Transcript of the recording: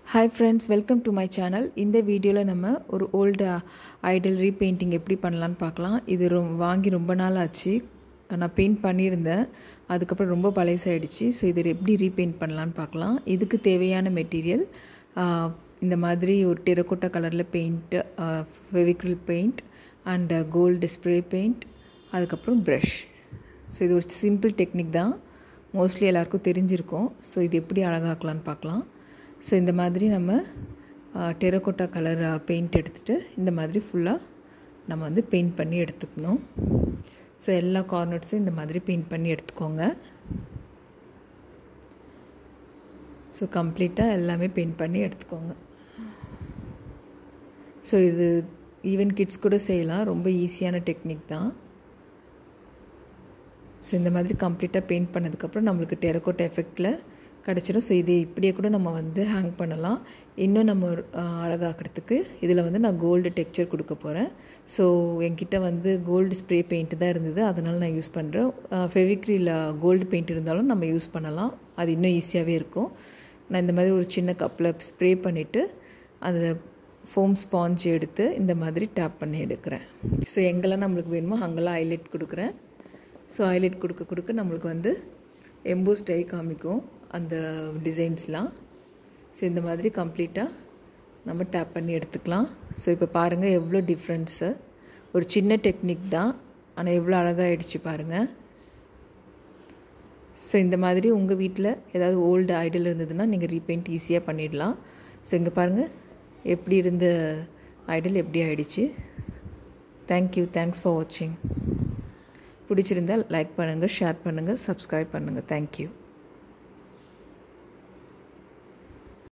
hi friends welcome to my channel இந்த வீடியோவில் நம்ம ஒரு ஓல்டு ஐடல் ரீபெயிண்டிங் எப்படி பண்ணலான்னு பார்க்கலாம் இது ரொம் வாங்கி ரொம்ப நாள் ஆச்சு நான் பெயிண்ட் பண்ணியிருந்தேன் அதுக்கப்புறம் ரொம்ப பழசாயிடுச்சு ஸோ இது எப்படி ரீபெயிண்ட் பண்ணலான்னு பார்க்கலாம் இதுக்கு தேவையான மெட்டீரியல் இந்த மாதிரி ஒரு டெரக்கோட்டா கலரில் paint Fevicryl paint and gold spray paint அதுக்கப்புறம் ப்ரஷ் ஸோ இது ஒரு சிம்பிள் டெக்னிக் தான் மோஸ்ட்லி எல்லாருக்கும் தெரிஞ்சிருக்கும் ஸோ இது எப்படி அழகாக்கலான்னு பார்க்கலாம் ஸோ இந்த மாதிரி நம்ம டெரக்கோட்டா கலர் பெயிண்ட் எடுத்துகிட்டு இந்த மாதிரி ஃபுல்லாக நம்ம வந்து பெயிண்ட் பண்ணி எடுத்துக்கணும் ஸோ எல்லா கார்னர்ஸும் இந்த மாதிரி பெயிண்ட் பண்ணி எடுத்துக்கோங்க ஸோ கம்ப்ளீட்டாக எல்லாமே பெயிண்ட் பண்ணி எடுத்துக்கோங்க ஸோ இது ஈவன் கிட்ஸ் கூட செய்யலாம் ரொம்ப ஈஸியான டெக்னிக் தான் ஸோ இந்த மாதிரி கம்ப்ளீட்டாக பெயிண்ட் பண்ணதுக்கப்புறம் நம்மளுக்கு டெரக்கோட்டா எஃபெக்டில் கிடச்சிடும் ஸோ இது இப்படியே கூட நம்ம வந்து ஹேங் பண்ணலாம் இன்னும் நம்ம அழகாக்கிறதுக்கு இதில் வந்து நான் கோல்டு டெக்ஸ்சர் கொடுக்க போகிறேன் ஸோ என்கிட்ட வந்து கோல்டு ஸ்ப்ரே பெயிண்ட் தான் இருந்தது அதனால் நான் யூஸ் பண்ணுறேன் ஃபெவிக்ரில் கோல்டு பெயிண்ட் இருந்தாலும் நம்ம யூஸ் பண்ணலாம் அது இன்னும் ஈஸியாகவே இருக்கும் நான் இந்த மாதிரி ஒரு சின்ன கப்பில் ஸ்ப்ரே பண்ணிவிட்டு அந்த ஃபோம் ஸ்பாஞ்ச் எடுத்து இந்த மாதிரி டேப் பண்ணி எடுக்கிறேன் ஸோ எங்கெல்லாம் நம்மளுக்கு வேணுமோ அங்கெல்லாம் ஹைலைட் கொடுக்குறேன் ஸோ ஹைலைட் கொடுக்க கொடுக்க நம்மளுக்கு வந்து எம்போஸ்ட் ஆகி காமிக்கும் அந்த டிசைன்ஸ்லாம் ஸோ இந்த மாதிரி கம்ப்ளீட்டாக நம்ம டேப் பண்ணி எடுத்துக்கலாம் ஸோ இப்போ பாருங்கள் எவ்வளோ டிஃப்ரென்ஸு ஒரு சின்ன டெக்னிக் தான் ஆனால் எவ்வளோ அழகாகிடுச்சு பாருங்கள் ஸோ இந்த மாதிரி உங்கள் வீட்டில் ஏதாவது ஓல்டு ஐடல் இருந்ததுன்னா நீங்கள் ரீபெயிண்ட் ஈஸியாக பண்ணிடலாம் ஸோ இங்கே பாருங்கள் எப்படி இருந்த ஐடல் எப்படி ஆகிடுச்சு தேங்க்யூ தேங்க்ஸ் ஃபார் வாட்சிங் பிடிச்சிருந்தால் லைக் பண்ணுங்கள் ஷேர் பண்ணுங்கள் சப்ஸ்கிரைப் பண்ணுங்கள் தேங்க்யூ